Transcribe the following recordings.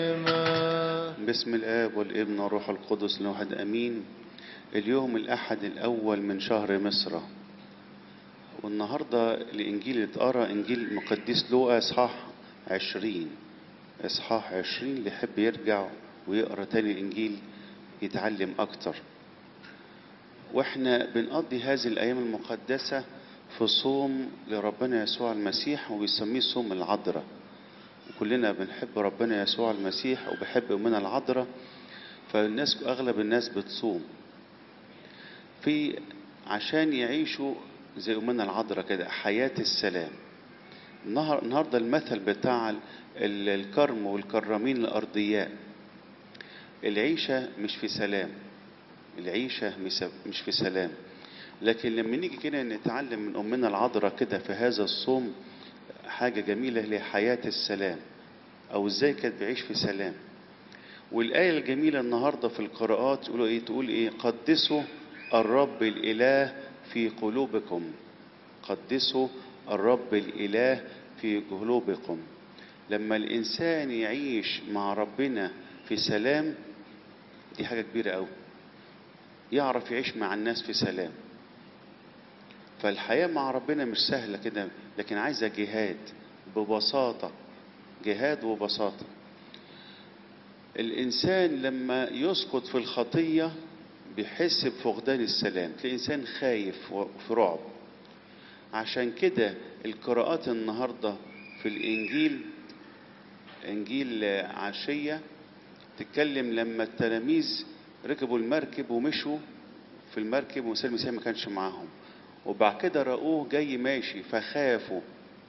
باسم الآب والابن والروح القدس الواحد أمين اليوم الأحد الأول من شهر مصر والنهاردة الإنجيل اللي اتقرا إنجيل مقدس لوقا إصحاح عشرين إصحاح عشرين اللي يحب يرجع ويقرا تاني الإنجيل يتعلم أكتر وإحنا بنقضي هذه الأيام المقدسة في صوم لربنا يسوع المسيح وبيسميه صوم العذراء وكلنا بنحب ربنا يسوع المسيح وبحب أمنا العذراء فالناس أغلب الناس بتصوم في عشان يعيشوا زي أمنا العذراء كده حياة السلام النهار النهارده المثل بتاع ال- ال- الكرم والكرامين الأرضياء العيشة مش في سلام العيشة مش- مش في سلام لكن لما نيجي كده نتعلم من أمنا العذراء كده في هذا الصوم حاجة جميلة هي حياة السلام أو إزاي كانت بيعيش في سلام والآية الجميلة النهاردة في القراءات تقول إيه تقول إيه قدسوا الرب الإله في قلوبكم قدسوا الرب الإله في قلوبكم لما الإنسان يعيش مع ربنا في سلام دي حاجة كبيرة أوي يعرف يعيش مع الناس في سلام فالحياة مع ربنا مش سهلة كده لكن عايزة جهاد ببساطة جهاد وبساطة الإنسان لما يسقط في الخطية بيحس بفقدان السلام تلاقي إنسان خايف وفي رعب عشان كده القراءات النهاردة في الإنجيل إنجيل عشية تتكلم لما التلاميذ ركبوا المركب ومشوا في المركب وموسى المسيح ما كانش معاهم وبعد كده رأوه جاي ماشي فخافوا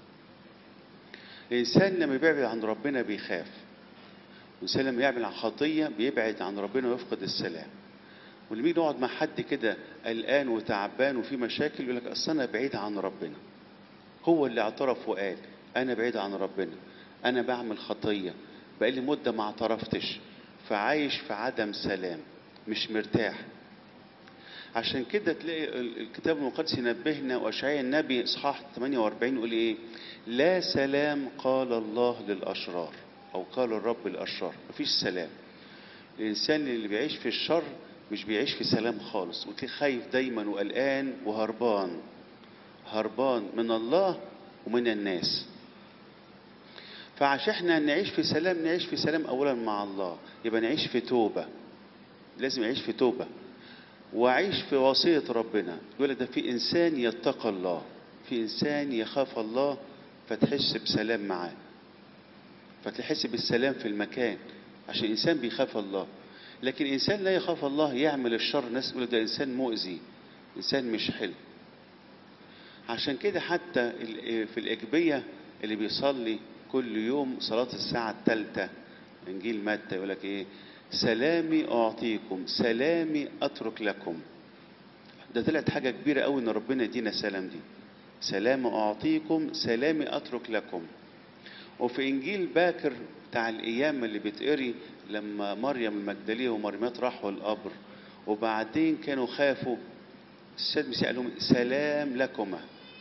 الإنسان لما بيبعد عن ربنا بيخاف الإنسان لما يعمل عن خطية بيبعد عن ربنا ويفقد السلام ولما يجي يقعد مع حد كده قلقان وتعبان وفي مشاكل يقول لك أصل أنا بعيد عن ربنا هو اللي اعترف وقال أنا بعيد عن ربنا أنا بعمل خطية بقالي مدة ما اعترفتش فعايش في عدم سلام مش مرتاح عشان كده تلاقي ال- الكتاب المقدس ينبهنا واشعياء النبي اصحاح 48 يقول ايه لا سلام قال الله للاشرار او قال الرب للاشرار مفيش سلام الانسان اللي بيعيش في الشر مش بيعيش في سلام خالص وتلاقيه خايف دايما وقلقان وهربان هربان من الله ومن الناس فعشان احنا نعيش في سلام نعيش في سلام اولا مع الله يبقى نعيش في توبه لازم يعيش في توبه وعيش في وصية ربنا يقول لك ده في إنسان يتقى الله في إنسان يخاف الله فتحس بسلام معاه فتحس بالسلام في المكان عشان إنسان بيخاف الله لكن إنسان لا يخاف الله يعمل الشر ناس يقول ده إنسان مؤذي إنسان مش حلو عشان كده حتى ال- في الإجبية اللي بيصلي كل يوم صلاة الساعة الثالثة إنجيل متى يقول لك إيه سلامي أعطيكم سلامي أترك لكم ده طلعت حاجة كبيرة قوي إن ربنا يدينا السلام دي سلام أعطيكم سلامي أترك لكم وفي إنجيل باكر بتاع الأيام اللي بيتقري لما مريم المجدلية ومريمات راحوا القبر وبعدين كانوا خافوا السيد المسيح قال لهم سلام لكما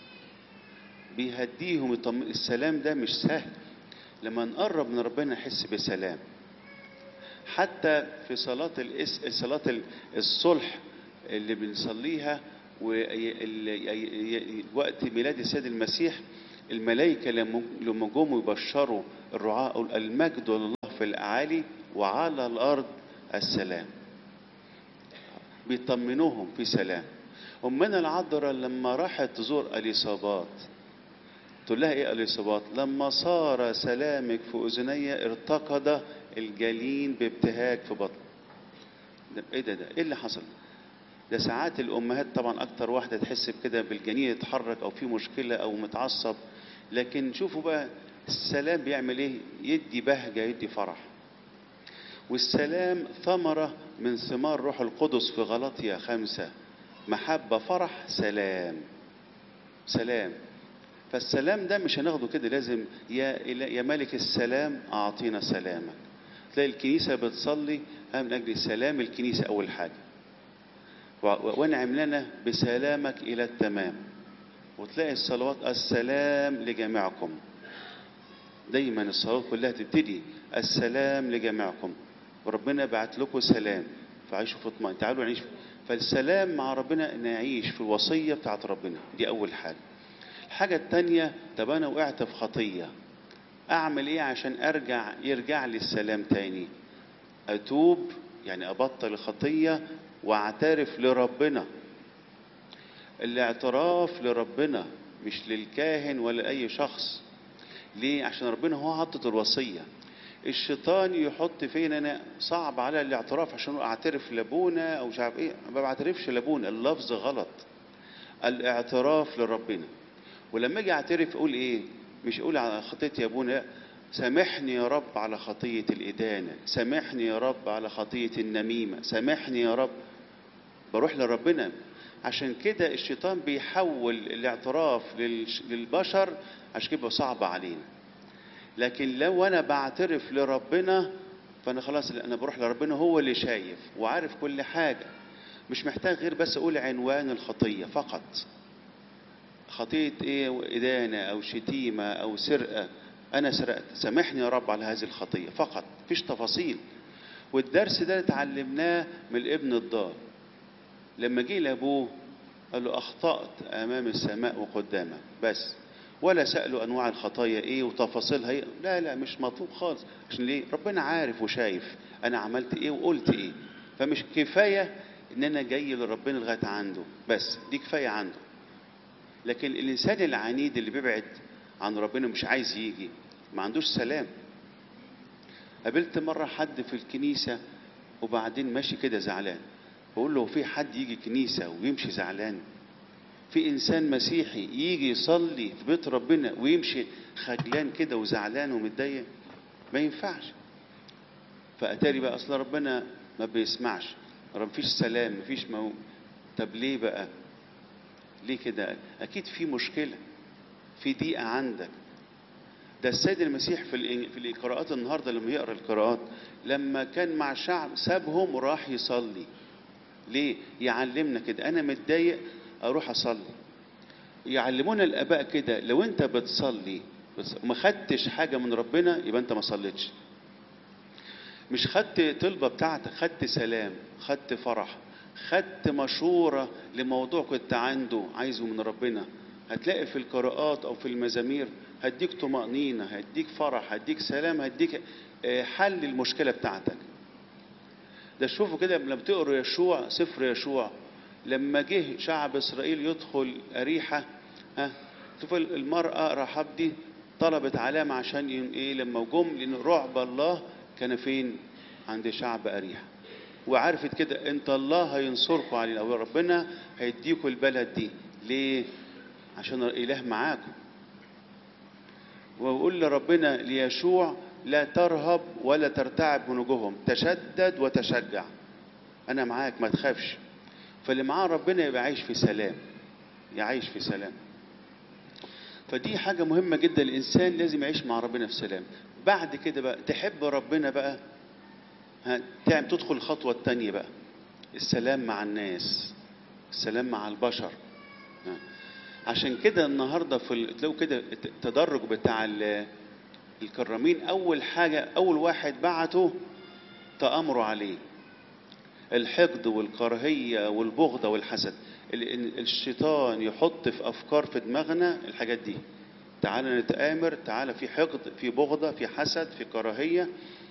بيهديهم يطمن السلام ده مش سهل لما نقرب من ربنا نحس بسلام حتى في صلاة الإس... صلاة ال- الصلح اللي بنصليها وقت ميلاد السيد المسيح الملائكة لما لما جم يبشروا الرعاة قالوا المجد لله في الأعالي وعلى الأرض السلام بيطمنوهم في سلام أمنا العذراء لما راحت تزور أليصابات تقول لها ايه اليصابات لما صار سلامك في اذني ارتقد الجلين بابتهاج في بطن ده ايه ده ده ايه اللي حصل ده ساعات الامهات طبعا اكتر واحده تحس بكده بالجنين يتحرك او في مشكله او متعصب لكن شوفوا بقى السلام بيعمل ايه يدي بهجه يدي فرح والسلام ثمره من ثمار روح القدس في غلطية خمسة محبة فرح سلام سلام فالسلام ده مش هناخده كده لازم يا إله- يا ملك السلام اعطينا سلامك تلاقي الكنيسه بتصلي ها من اجل سلام الكنيسه اول حاجه و- و- وانعم لنا بسلامك الى التمام وتلاقي الصلوات السلام لجميعكم دايما الصلوات كلها تبتدي السلام لجميعكم وربنا بعت لكم سلام فعيشوا في اطمئنان تعالوا نعيش فالسلام مع ربنا نعيش في الوصية بتاعت ربنا دي أول حاجة الحاجة التانية طب أنا وقعت في خطية أعمل إيه عشان أرجع يرجع لي السلام تاني أتوب يعني أبطل الخطية وأعترف لربنا الاعتراف لربنا مش للكاهن ولا أي شخص ليه عشان ربنا هو حاطط الوصية الشيطان يحط فينا انا صعب على الاعتراف عشان اعترف لابونا او مش عارف ايه ما بعترفش لابونا اللفظ غلط الاعتراف لربنا ولما اجي اعترف اقول ايه مش اقول على خطيتي يا ابونا لا سامحني يا رب على خطية الإدانة سامحني يا رب على خطية النميمة سامحني يا رب بروح لربنا عشان كده الشيطان بيحول الاعتراف للبشر عشان كده صعب علينا لكن لو انا بعترف لربنا فانا خلاص انا بروح لربنا هو اللي شايف وعارف كل حاجه مش محتاج غير بس اقول عنوان الخطيه فقط خطيه ايه ادانه او شتيمه او سرقه انا سرقت سامحني يا رب على هذه الخطيه فقط مفيش تفاصيل والدرس ده اتعلمناه من الابن الضال لما جه لابوه قال له اخطات امام السماء وقدامك بس ولا سألوا أنواع الخطايا إيه وتفاصيلها إيه لا لا مش مطلوب خالص عشان ليه ربنا عارف وشايف أنا عملت إيه وقلت إيه فمش كفاية إن أنا جاي لربنا لغاية عنده بس دي كفاية عنده لكن الإنسان العنيد اللي بيبعد عن ربنا مش عايز يجي ما عندوش سلام قابلت مرة حد في الكنيسة وبعدين ماشي كده زعلان بقول له في حد يجي كنيسة ويمشي زعلان في انسان مسيحي يجي يصلي في بيت ربنا ويمشي خجلان كده وزعلان ومتضايق ما ينفعش فاتاري بقى اصل ربنا ما بيسمعش ما فيش سلام ما فيش مو... طب ليه بقى ليه كده اكيد في مشكله في ضيقه عندك ده السيد المسيح في الإن... في القراءات النهارده لما يقرا القراءات لما كان مع شعب سابهم وراح يصلي ليه يعلمنا كده انا متضايق اروح اصلي يعلمونا الاباء كده لو انت بتصلي وما خدتش حاجه من ربنا يبقى انت ما صليتش مش خدت طلبه بتاعتك خدت سلام خدت فرح خدت مشوره لموضوع كنت عنده عايزه من ربنا هتلاقي في القراءات او في المزامير هديك طمأنينة هديك فرح هديك سلام هديك حل المشكلة بتاعتك ده شوفوا كده لما بتقروا يشوع سفر يشوع لما جه شعب اسرائيل يدخل اريحه ها شوف المراه رحاب دي طلبت علامه عشان ايه لما جم لان رعب الله كان فين عند شعب اريحه وعرفت كده انت الله هينصركم علينا او ربنا هيديكم البلد دي ليه عشان الاله معاكم ويقول لربنا ليشوع لا ترهب ولا ترتعب من وجوههم تشدد وتشجع انا معاك ما تخافش فاللي معاه ربنا يبقى عايش في سلام يعيش في سلام فدي حاجة مهمة جدا الإنسان لازم يعيش مع ربنا في سلام بعد كده بقى تحب ربنا بقى تعمل تدخل الخطوة التانية بقى السلام مع الناس السلام مع البشر عشان كده النهارده في تلاقوا كده التدرج بتاع الكرامين أول حاجة أول واحد بعته تأمروا عليه الحقد والكراهية والبغضة والحسد الشيطان يحط في أفكار في دماغنا الحاجات دي تعالى نتآمر تعالى في حقد في بغضة في حسد في كراهية